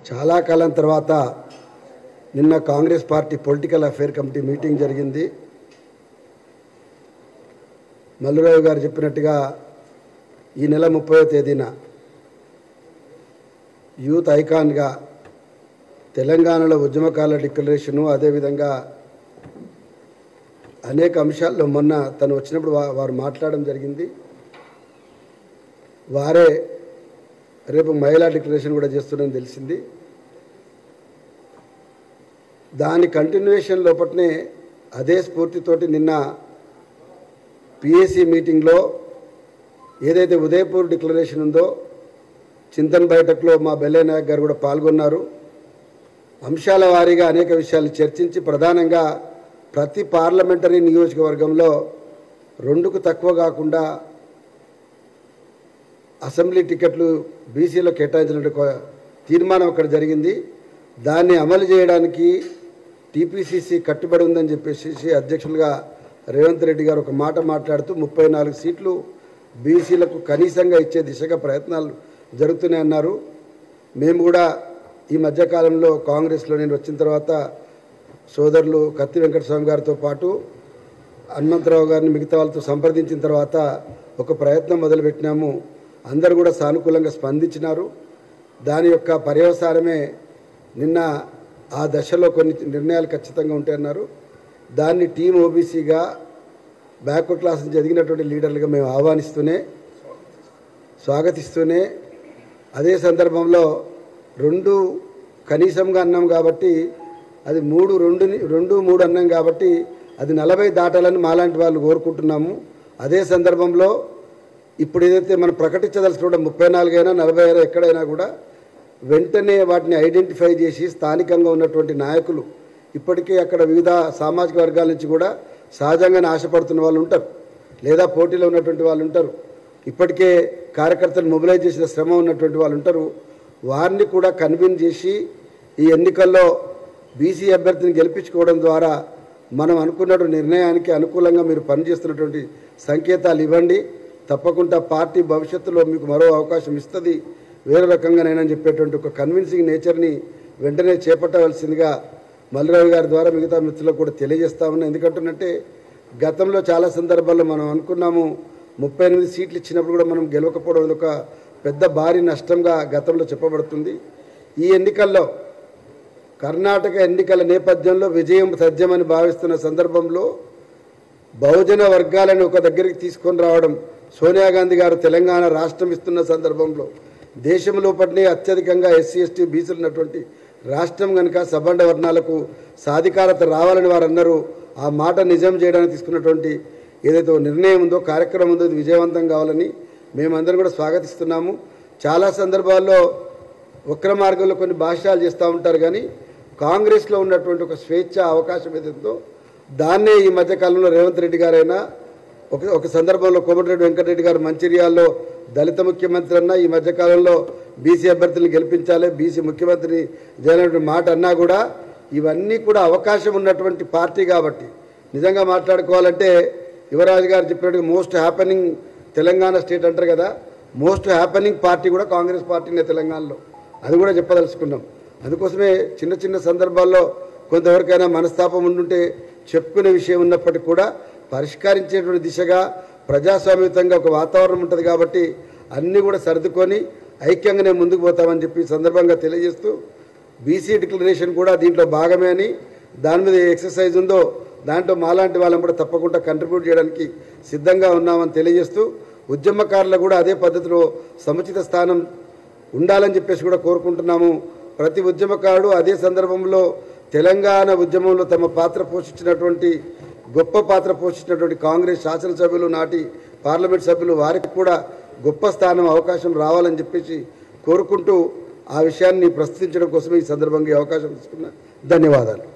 చాలా కాలం తర్వాత నిన్న Congress party political affair committee meeting జరిగింది మల్లురావు గారు చెప్పినట్టుగా ఈ నెల ముప్పైవ తేదీన యూత్ ఐకాన్గా తెలంగాణలో ఉద్యమకాల డిక్లరేషను అదేవిధంగా అనేక అంశాల్లో మొన్న తను వచ్చినప్పుడు వా- వారు మాట్లాడడం జరిగింది వారే రేపు మహిళా డిక్లరేషన్ కూడా చేస్తున్నారని తెలిసింది దాని కంటిన్యూషన్ లోపట్నే అదే స్ఫూర్తితోటి నిన్న పిఎస్సి మీటింగ్లో ఏదైతే ఉదయపూర్ డిక్లరేషన్ ఉందో చింతన్ బైఠక్లో మా బెల్లే నాయక్ గారు కూడా పాల్గొన్నారు అంశాల వారీగా అనేక విషయాలు చర్చించి ప్రధానంగా ప్రతి పార్లమెంటరీ నియోజకవర్గంలో రెండుకు తక్కువ కాకుండా అసెంబ్లీ టికెట్లు బీసీలో కేటాయించినట్టు ఒక తీర్మానం అక్కడ జరిగింది దాన్ని అమలు చేయడానికి టీపీసీసీ కట్టుబడి ఉందని చెప్పేసి అధ్యక్షులుగా రేవంత్ రెడ్డి గారు ఒక మాట మాట్లాడుతూ ముప్పై నాలుగు సీట్లు బీసీలకు కనీసంగా ఇచ్చే దిశగా ప్రయత్నాలు జరుగుతున్నాయన్నారు మేము కూడా ఈ మధ్యకాలంలో కాంగ్రెస్లో నేను వచ్చిన తర్వాత సోదరులు కత్తి వెంకటస్వామి గారితో పాటు హనుమంతరావు గారిని మిగతా వాళ్ళతో సంప్రదించిన తర్వాత ఒక ప్రయత్నం మొదలుపెట్టినాము అందరూ కూడా సానుకూలంగా స్పందించినారు దాని యొక్క పర్యవసానమే నిన్న ఆ దశలో కొన్ని నిర్ణయాలు ఖచ్చితంగా ఉంటాయన్నారు దాన్ని టీం ఓబీసీగా బ్యాక్వర్డ్ క్లాస్ నుంచి ఎదిగినటువంటి లీడర్లుగా మేము ఆహ్వానిస్తూనే స్వాగతిస్తూనే అదే సందర్భంలో రెండు కనీసంగా అన్నాం కాబట్టి అది మూడు రెండు రెండు మూడు అన్నాం కాబట్టి అది నలభై దాటాలని మాలాంటి వాళ్ళు కోరుకుంటున్నాము అదే సందర్భంలో ఇప్పుడు ఏదైతే మనం ప్రకటించదలుచుకుంటే ముప్పై నాలుగైనా నలభై అయినా ఎక్కడైనా కూడా వెంటనే వాటిని ఐడెంటిఫై చేసి స్థానికంగా ఉన్నటువంటి నాయకులు ఇప్పటికే అక్కడ వివిధ సామాజిక వర్గాల నుంచి కూడా సహజంగానే ఆశపడుతున్న వాళ్ళు ఉంటారు లేదా పోటీలో ఉన్నటువంటి వాళ్ళు ఉంటారు ఇప్పటికే కార్యకర్తలు మొబిలైజ్ చేసిన శ్రమ ఉన్నటువంటి వాళ్ళు ఉంటారు వారిని కూడా కన్విన్స్ చేసి ఈ ఎన్నికల్లో బీసీ అభ్యర్థిని గెలిపించుకోవడం ద్వారా మనం అనుకున్నటువంటి నిర్ణయానికి అనుకూలంగా మీరు పనిచేస్తున్నటువంటి సంకేతాలు ఇవ్వండి తప్పకుండా పార్టీ భవిష్యత్తులో మీకు మరో అవకాశం ఇస్తుంది వేరే రకంగానైనా చెప్పేటువంటి ఒక కన్విన్సింగ్ నేచర్ని వెంటనే చేపట్టవలసిందిగా మల్లిరావు గారి ద్వారా మిగతా మిత్రులకు కూడా తెలియజేస్తా ఉన్నా ఎందుకంటున్నట్టే గతంలో చాలా సందర్భాల్లో మనం అనుకున్నాము ముప్పై ఎనిమిది సీట్లు ఇచ్చినప్పుడు కూడా మనం గెలవకపోవడం అనేది ఒక పెద్ద భారీ నష్టంగా గతంలో చెప్పబడుతుంది ఈ ఎన్నికల్లో కర్ణాటక ఎన్నికల నేపథ్యంలో విజయం తథ్యమని భావిస్తున్న సందర్భంలో బహుజన వర్గాలను ఒక దగ్గరికి తీసుకొని రావడం సోనియా గాంధీ గారు తెలంగాణ రాష్ట్రం ఇస్తున్న సందర్భంలో దేశం లోపలనే అత్యధికంగా ఎస్సీ ఎస్టీ బీసీలు ఉన్నటువంటి రాష్ట్రం కనుక సబండ వర్ణాలకు సాధికారత రావాలని వారు అన్నారు ఆ మాట నిజం చేయడానికి తీసుకున్నటువంటి ఏదైతే ఓ నిర్ణయం ఉందో కార్యక్రమం ఉందో ఇది విజయవంతం కావాలని మేమందరం కూడా స్వాగతిస్తున్నాము చాలా సందర్భాల్లో వక్ర మార్గంలో కొన్ని భాష్యాలు చేస్తూ ఉంటారు కానీ కాంగ్రెస్లో ఉన్నటువంటి ఒక స్వేచ్ఛ అవకాశం ఏదైతుందో దాన్నే ఈ మధ్యకాలంలో రేవంత్ రెడ్డి గారైనా ఒక ఒక సందర్భంలో కోమటిరెడ్డి వెంకటరెడ్డి గారు మంచిర్యాల్లో దళిత ముఖ్యమంత్రి అన్నా ఈ మధ్యకాలంలో బీసీ అభ్యర్థులను గెలిపించాలి బీసీ ముఖ్యమంత్రిని చేయనటువంటి మాట అన్నా కూడా ఇవన్నీ కూడా అవకాశం ఉన్నటువంటి పార్టీ కాబట్టి నిజంగా మాట్లాడుకోవాలంటే యువరాజు గారు చెప్పినట్టుగా మోస్ట్ హ్యాపెనింగ్ తెలంగాణ స్టేట్ అంటారు కదా మోస్ట్ హ్యాపెనింగ్ పార్టీ కూడా కాంగ్రెస్ పార్టీనే తెలంగాణలో అది కూడా చెప్పదలుచుకున్నాం అందుకోసమే చిన్న చిన్న సందర్భాల్లో కొంతవరకైనా మనస్తాపం ఉండుంటే చెప్పుకునే విషయం ఉన్నప్పటికీ కూడా పరిష్కరించేటువంటి దిశగా ప్రజాస్వామ్యతంగా ఒక వాతావరణం ఉంటుంది కాబట్టి అన్నీ కూడా సర్దుకొని ఐక్యంగానే ముందుకు పోతామని చెప్పి ఈ సందర్భంగా తెలియజేస్తూ బీసీ డిక్లరేషన్ కూడా దీంట్లో భాగమే అని దాని మీద ఏ ఎక్సర్సైజ్ ఉందో దాంట్లో మాలాంటి వాళ్ళని కూడా తప్పకుండా కంట్రిబ్యూట్ చేయడానికి సిద్ధంగా ఉన్నామని తెలియజేస్తూ ఉద్యమకారులు కూడా అదే పద్ధతిలో సముచిత స్థానం ఉండాలని చెప్పేసి కూడా కోరుకుంటున్నాము ప్రతి ఉద్యమకారుడు అదే సందర్భంలో తెలంగాణ ఉద్యమంలో తమ పాత్ర పోషించినటువంటి గొప్ప పాత్ర పోషించినటువంటి కాంగ్రెస్ శాసనసభ్యులు నాటి పార్లమెంట్ సభ్యులు వారికి కూడా గొప్ప స్థానం అవకాశం రావాలని చెప్పేసి కోరుకుంటూ ఆ విషయాన్ని ప్రస్తుతించడం కోసమే ఈ సందర్భంగా ఈ అవకాశం తీసుకున్నా ధన్యవాదాలు